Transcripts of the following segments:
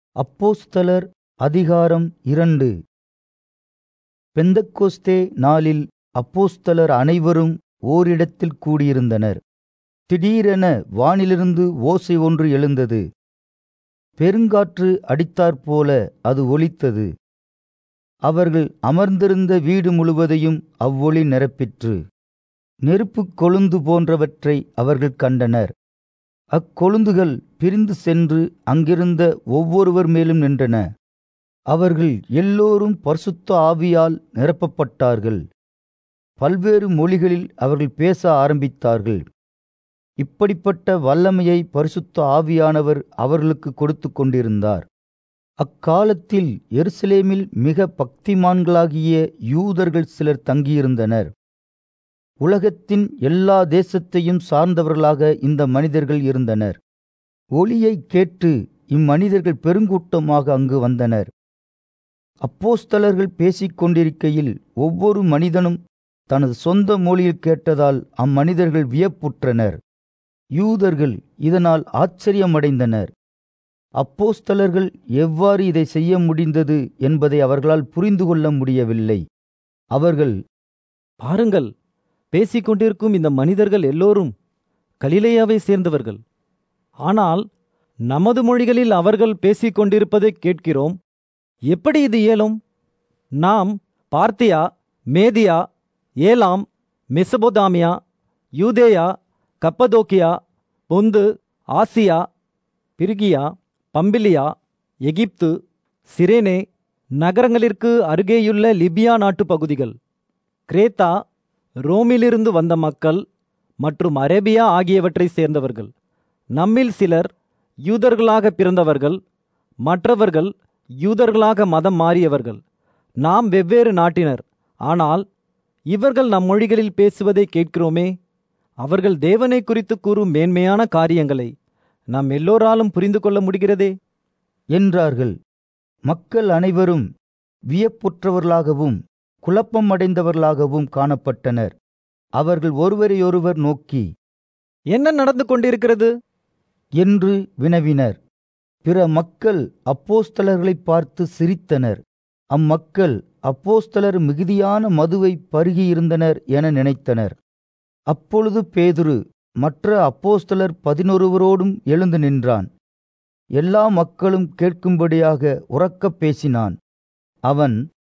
அப்போஸ்தலர் அதிகாரம் இரண்டு பெந்தக்கோஸ்தே நாளில் அப்போஸ்தலர் அனைவரும் ஓரிடத்தில் கூடியிருந்தனர் திடீரென வானிலிருந்து ஓசை ஒன்று எழுந்தது பெருங்காற்று அடித்தாற்போல அது ஒலித்தது அவர்கள் அமர்ந்திருந்த வீடு முழுவதையும் அவ்வொளி நிரப்பிற்று நெருப்புக் கொழுந்து போன்றவற்றை அவர்கள் கண்டனர் அக்கொழுந்துகள் பிரிந்து சென்று அங்கிருந்த ஒவ்வொருவர் மேலும் நின்றன அவர்கள் எல்லோரும் பரிசுத்த ஆவியால் நிரப்பப்பட்டார்கள் பல்வேறு மொழிகளில் அவர்கள் பேச ஆரம்பித்தார்கள் இப்படிப்பட்ட வல்லமையை பரிசுத்த ஆவியானவர் அவர்களுக்கு கொடுத்து கொண்டிருந்தார் அக்காலத்தில் எருசலேமில் மிக பக்திமான்களாகிய யூதர்கள் சிலர் தங்கியிருந்தனர் உலகத்தின் எல்லா தேசத்தையும் சார்ந்தவர்களாக இந்த மனிதர்கள் இருந்தனர் ஒளியை கேட்டு இம்மனிதர்கள் பெருங்கூட்டமாக அங்கு வந்தனர் அப்போஸ்தலர்கள் பேசிக் கொண்டிருக்கையில் ஒவ்வொரு மனிதனும் தனது சொந்த மொழியில் கேட்டதால் அம்மனிதர்கள் வியப்புற்றனர் யூதர்கள் இதனால் ஆச்சரியமடைந்தனர் அப்போஸ்தலர்கள் எவ்வாறு இதை செய்ய முடிந்தது என்பதை அவர்களால் புரிந்து கொள்ள முடியவில்லை அவர்கள் பாருங்கள் பேசிக் கொண்டிருக்கும் இந்த மனிதர்கள் எல்லோரும் கலிலேயாவை சேர்ந்தவர்கள் ஆனால் நமது மொழிகளில் அவர்கள் பேசிக் கொண்டிருப்பதைக் கேட்கிறோம் எப்படி இது இயலும் நாம் பார்த்தியா மேதியா ஏலாம் மெசபோதாமியா யூதேயா கப்பதோக்கியா பொந்து ஆசியா பிரிகியா பம்பிலியா எகிப்து சிரேனே நகரங்களிற்கு அருகேயுள்ள லிபியா நாட்டுப் பகுதிகள் கிரேத்தா ரோமிலிருந்து வந்த மக்கள் மற்றும் அரேபியா ஆகியவற்றைச் சேர்ந்தவர்கள் நம்மில் சிலர் யூதர்களாக பிறந்தவர்கள் மற்றவர்கள் யூதர்களாக மதம் மாறியவர்கள் நாம் வெவ்வேறு நாட்டினர் ஆனால் இவர்கள் நம் மொழிகளில் பேசுவதை கேட்கிறோமே அவர்கள் தேவனை குறித்து கூறும் மேன்மையான காரியங்களை நாம் எல்லோராலும் புரிந்து கொள்ள முடிகிறதே என்றார்கள் மக்கள் அனைவரும் வியப்புற்றவர்களாகவும் குழப்பம் அடைந்தவர்களாகவும் காணப்பட்டனர் அவர்கள் ஒருவரையொருவர் நோக்கி என்ன நடந்து கொண்டிருக்கிறது என்று வினவினர் பிற மக்கள் அப்போஸ்தலர்களை பார்த்து சிரித்தனர் அம்மக்கள் அப்போஸ்தலர் மிகுதியான மதுவை பருகியிருந்தனர் என நினைத்தனர் அப்பொழுது பேதுரு மற்ற அப்போஸ்தலர் பதினொருவரோடும் எழுந்து நின்றான் எல்லா மக்களும் கேட்கும்படியாக உறக்கப் பேசினான் அவன்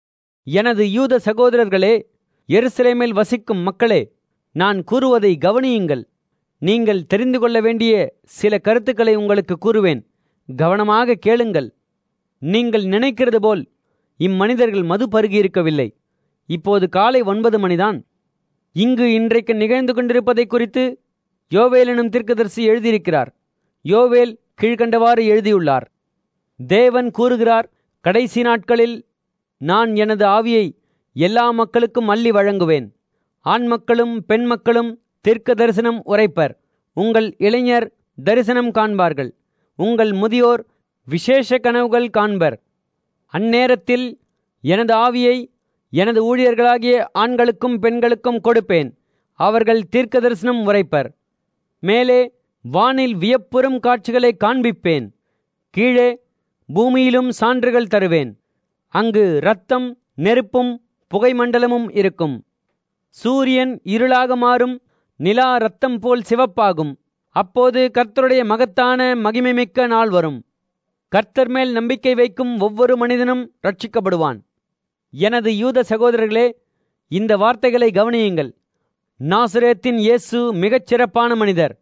எனது யூத சகோதரர்களே எருசலேமில் வசிக்கும் மக்களே நான் கூறுவதை கவனியுங்கள் நீங்கள் தெரிந்து கொள்ள வேண்டிய சில கருத்துக்களை உங்களுக்கு கூறுவேன் கவனமாக கேளுங்கள் நீங்கள் நினைக்கிறது போல் இம்மனிதர்கள் மது பருகியிருக்கவில்லை இப்போது காலை ஒன்பது மணிதான் இங்கு இன்றைக்கு நிகழ்ந்து கொண்டிருப்பதை குறித்து யோவேல் எனும் தீர்க்கதரிசி எழுதியிருக்கிறார் யோவேல் கீழ்கண்டவாறு எழுதியுள்ளார் தேவன் கூறுகிறார் கடைசி நாட்களில் நான் எனது ஆவியை எல்லா மக்களுக்கும் அள்ளி வழங்குவேன் ஆண் மக்களும் பெண் மக்களும் தீர்க்க தரிசனம் உரைப்பர் உங்கள் இளைஞர் தரிசனம் காண்பார்கள் உங்கள் முதியோர் விசேஷ கனவுகள் காண்பர் அந்நேரத்தில் எனது ஆவியை எனது ஊழியர்களாகிய ஆண்களுக்கும் பெண்களுக்கும் கொடுப்பேன் அவர்கள் தீர்க்க தரிசனம் உரைப்பர் மேலே வானில் வியப்புறும் காட்சிகளை காண்பிப்பேன் கீழே பூமியிலும் சான்றுகள் தருவேன் அங்கு இரத்தம் நெருப்பும் புகைமண்டலமும் இருக்கும் சூரியன் இருளாக மாறும் நிலா ரத்தம் போல் சிவப்பாகும் அப்போது கர்த்தருடைய மகத்தான மகிமைமிக்க நாள் வரும் கர்த்தர் மேல் நம்பிக்கை வைக்கும் ஒவ்வொரு மனிதனும் ரட்சிக்கப்படுவான் எனது யூத சகோதரர்களே இந்த வார்த்தைகளை கவனியுங்கள் நாசுரேத்தின் இயேசு மிகச் சிறப்பான மனிதர்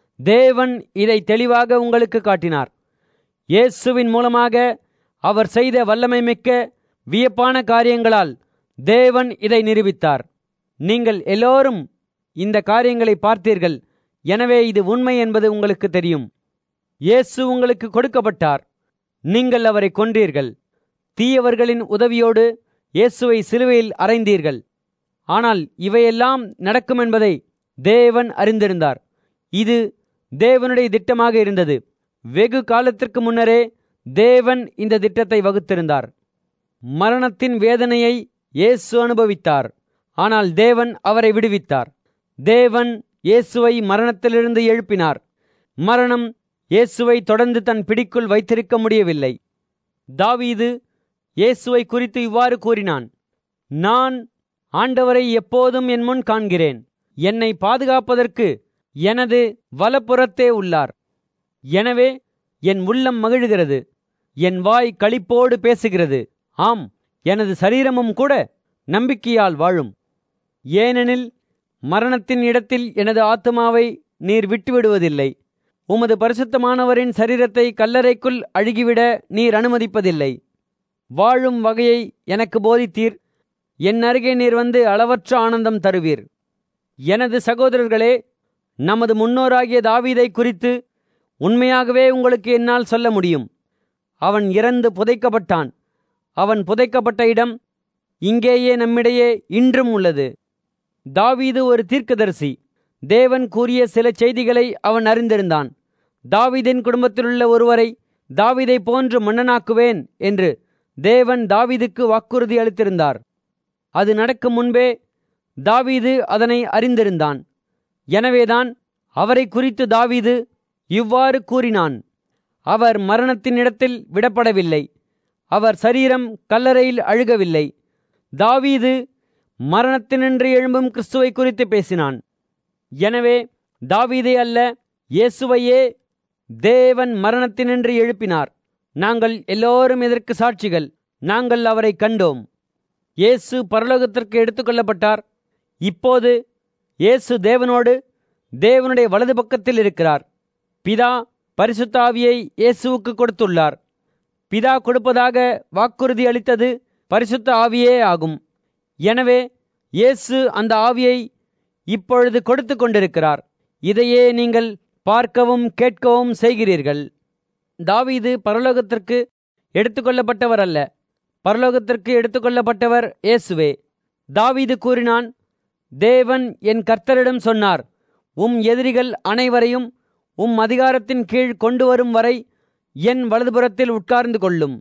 தேவன் இதை தெளிவாக உங்களுக்கு காட்டினார் இயேசுவின் மூலமாக அவர் செய்த வல்லமை மிக்க வியப்பான காரியங்களால் தேவன் இதை நிரூபித்தார் நீங்கள் எல்லோரும் இந்த காரியங்களை பார்த்தீர்கள் எனவே இது உண்மை என்பது உங்களுக்கு தெரியும் இயேசு உங்களுக்கு கொடுக்கப்பட்டார் நீங்கள் அவரை கொன்றீர்கள் தீயவர்களின் உதவியோடு இயேசுவை சிலுவையில் அறைந்தீர்கள் ஆனால் இவையெல்லாம் நடக்கும் என்பதை தேவன் அறிந்திருந்தார் இது தேவனுடைய திட்டமாக இருந்தது வெகு காலத்திற்கு முன்னரே தேவன் இந்த திட்டத்தை வகுத்திருந்தார் மரணத்தின் வேதனையை இயேசு அனுபவித்தார் ஆனால் தேவன் அவரை விடுவித்தார் தேவன் இயேசுவை மரணத்திலிருந்து எழுப்பினார் மரணம் இயேசுவை தொடர்ந்து தன் பிடிக்குள் வைத்திருக்க முடியவில்லை தாவீது இயேசுவை குறித்து இவ்வாறு கூறினான் நான் ஆண்டவரை எப்போதும் என் முன் காண்கிறேன் என்னை பாதுகாப்பதற்கு எனது வலப்புறத்தே உள்ளார் எனவே என் உள்ளம் மகிழுகிறது என் வாய் களிப்போடு பேசுகிறது ஆம் எனது சரீரமும் கூட நம்பிக்கையால் வாழும் ஏனெனில் மரணத்தின் இடத்தில் எனது ஆத்மாவை நீர் விட்டுவிடுவதில்லை உமது பரிசுத்தமானவரின் சரீரத்தை கல்லறைக்குள் அழுகிவிட நீர் அனுமதிப்பதில்லை வாழும் வகையை எனக்கு போதித்தீர் என் அருகே நீர் வந்து அளவற்ற ஆனந்தம் தருவீர் எனது சகோதரர்களே நமது முன்னோராகிய தாவீதை குறித்து உண்மையாகவே உங்களுக்கு என்னால் சொல்ல முடியும் அவன் இறந்து புதைக்கப்பட்டான் அவன் புதைக்கப்பட்ட இடம் இங்கேயே நம்மிடையே இன்றும் உள்ளது தாவீது ஒரு தீர்க்கதரிசி தேவன் கூறிய சில செய்திகளை அவன் அறிந்திருந்தான் தாவீதின் குடும்பத்திலுள்ள ஒருவரை தாவீதை போன்று மன்னனாக்குவேன் என்று தேவன் தாவீதுக்கு வாக்குறுதி அளித்திருந்தார் அது நடக்கும் முன்பே தாவீது அதனை அறிந்திருந்தான் எனவேதான் அவரை குறித்து தாவீது இவ்வாறு கூறினான் அவர் மரணத்தின் இடத்தில் விடப்படவில்லை அவர் சரீரம் கல்லறையில் அழுகவில்லை தாவீது மரணத்தினின்று எழும்பும் கிறிஸ்துவை குறித்து பேசினான் எனவே தாவீதை அல்ல இயேசுவையே தேவன் மரணத்தினின்று எழுப்பினார் நாங்கள் எல்லோரும் இதற்கு சாட்சிகள் நாங்கள் அவரை கண்டோம் இயேசு பரலோகத்திற்கு எடுத்துக்கொள்ளப்பட்டார் இப்போது இயேசு தேவனோடு தேவனுடைய வலது பக்கத்தில் இருக்கிறார் பிதா பரிசுத்த ஆவியை இயேசுவுக்கு கொடுத்துள்ளார் பிதா கொடுப்பதாக வாக்குறுதி அளித்தது பரிசுத்த ஆவியே ஆகும் எனவே இயேசு அந்த ஆவியை இப்பொழுது கொடுத்து கொண்டிருக்கிறார் இதையே நீங்கள் பார்க்கவும் கேட்கவும் செய்கிறீர்கள் தாவீது பரலோகத்திற்கு எடுத்துக்கொள்ளப்பட்டவர் அல்ல பரலோகத்திற்கு எடுத்துக்கொள்ளப்பட்டவர் இயேசுவே தாவீது கூறினான் தேவன் என் கர்த்தரிடம் சொன்னார் உம் எதிரிகள் அனைவரையும் உம் அதிகாரத்தின் கீழ் கொண்டு வரும் வரை என் வலதுபுறத்தில் உட்கார்ந்து கொள்ளும்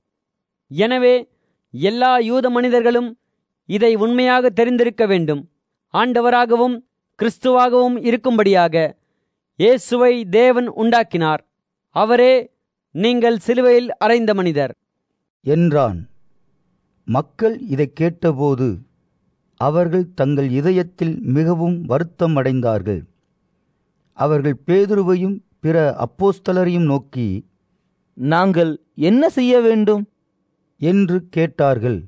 எனவே எல்லா யூத மனிதர்களும் இதை உண்மையாக தெரிந்திருக்க வேண்டும் ஆண்டவராகவும் கிறிஸ்துவாகவும் இருக்கும்படியாக இயேசுவை தேவன் உண்டாக்கினார் அவரே நீங்கள் சிலுவையில் அறைந்த மனிதர் என்றான் மக்கள் இதைக் கேட்டபோது அவர்கள் தங்கள் இதயத்தில் மிகவும் வருத்தம் அடைந்தார்கள் அவர்கள் பேதுருவையும் பிற அப்போஸ்தலரையும் நோக்கி நாங்கள் என்ன செய்ய வேண்டும் என்று கேட்டார்கள்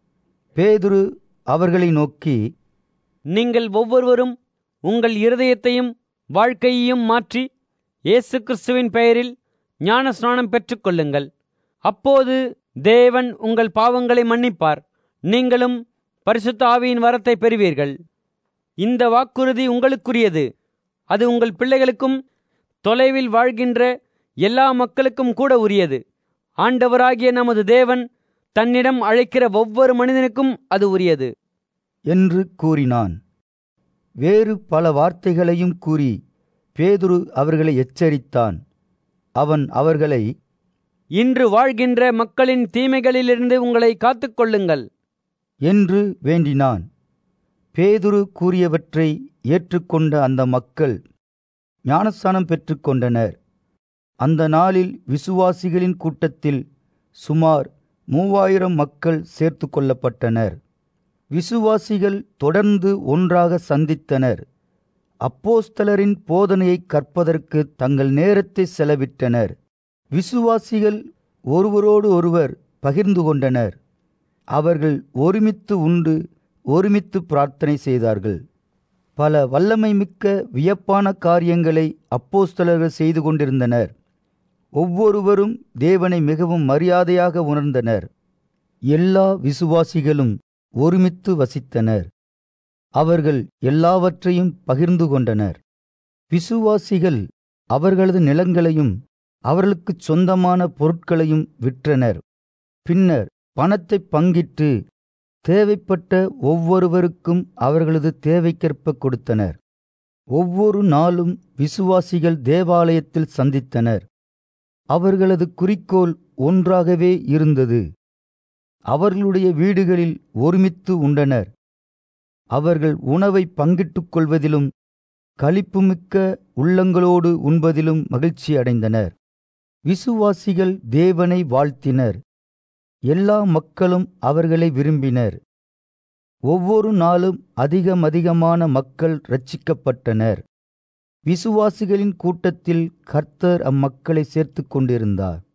பேதுரு அவர்களை நோக்கி நீங்கள் ஒவ்வொருவரும் உங்கள் இருதயத்தையும் வாழ்க்கையையும் மாற்றி இயேசு கிறிஸ்துவின் பெயரில் ஞான ஸ்நானம் பெற்றுக்கொள்ளுங்கள் அப்போது தேவன் உங்கள் பாவங்களை மன்னிப்பார் நீங்களும் பரிசுத்த ஆவியின் வரத்தை பெறுவீர்கள் இந்த வாக்குறுதி உங்களுக்குரியது அது உங்கள் பிள்ளைகளுக்கும் தொலைவில் வாழ்கின்ற எல்லா மக்களுக்கும் கூட உரியது ஆண்டவராகிய நமது தேவன் தன்னிடம் அழைக்கிற ஒவ்வொரு மனிதனுக்கும் அது உரியது என்று கூறினான் வேறு பல வார்த்தைகளையும் கூறி பேதுரு அவர்களை எச்சரித்தான் அவன் அவர்களை இன்று வாழ்கின்ற மக்களின் தீமைகளிலிருந்து உங்களை காத்துக்கொள்ளுங்கள் என்று வேண்டினான் பேதுரு கூறியவற்றை ஏற்றுக்கொண்ட அந்த மக்கள் ஞானஸ்தானம் பெற்றுக்கொண்டனர் அந்த நாளில் விசுவாசிகளின் கூட்டத்தில் சுமார் மூவாயிரம் மக்கள் சேர்த்து கொள்ளப்பட்டனர் விசுவாசிகள் தொடர்ந்து ஒன்றாக சந்தித்தனர் அப்போஸ்தலரின் போதனையை கற்பதற்கு தங்கள் நேரத்தை செலவிட்டனர் விசுவாசிகள் ஒருவரோடு ஒருவர் பகிர்ந்து கொண்டனர் அவர்கள் ஒருமித்து உண்டு ஒருமித்து பிரார்த்தனை செய்தார்கள் பல வல்லமை மிக்க வியப்பான காரியங்களை அப்போஸ்தலர்கள் செய்து கொண்டிருந்தனர் ஒவ்வொருவரும் தேவனை மிகவும் மரியாதையாக உணர்ந்தனர் எல்லா விசுவாசிகளும் ஒருமித்து வசித்தனர் அவர்கள் எல்லாவற்றையும் பகிர்ந்து கொண்டனர் விசுவாசிகள் அவர்களது நிலங்களையும் அவர்களுக்குச் சொந்தமான பொருட்களையும் விற்றனர் பின்னர் பணத்தை பங்கிட்டு தேவைப்பட்ட ஒவ்வொருவருக்கும் அவர்களது தேவைக்கேற்ப கொடுத்தனர் ஒவ்வொரு நாளும் விசுவாசிகள் தேவாலயத்தில் சந்தித்தனர் அவர்களது குறிக்கோள் ஒன்றாகவே இருந்தது அவர்களுடைய வீடுகளில் ஒருமித்து உண்டனர் அவர்கள் உணவை பங்கிட்டுக் கொள்வதிலும் களிப்புமிக்க உள்ளங்களோடு உண்பதிலும் மகிழ்ச்சி அடைந்தனர் விசுவாசிகள் தேவனை வாழ்த்தினர் எல்லா மக்களும் அவர்களை விரும்பினர் ஒவ்வொரு நாளும் அதிகம் அதிகமான மக்கள் ரட்சிக்கப்பட்டனர் விசுவாசிகளின் கூட்டத்தில் கர்த்தர் அம்மக்களை சேர்த்து கொண்டிருந்தார்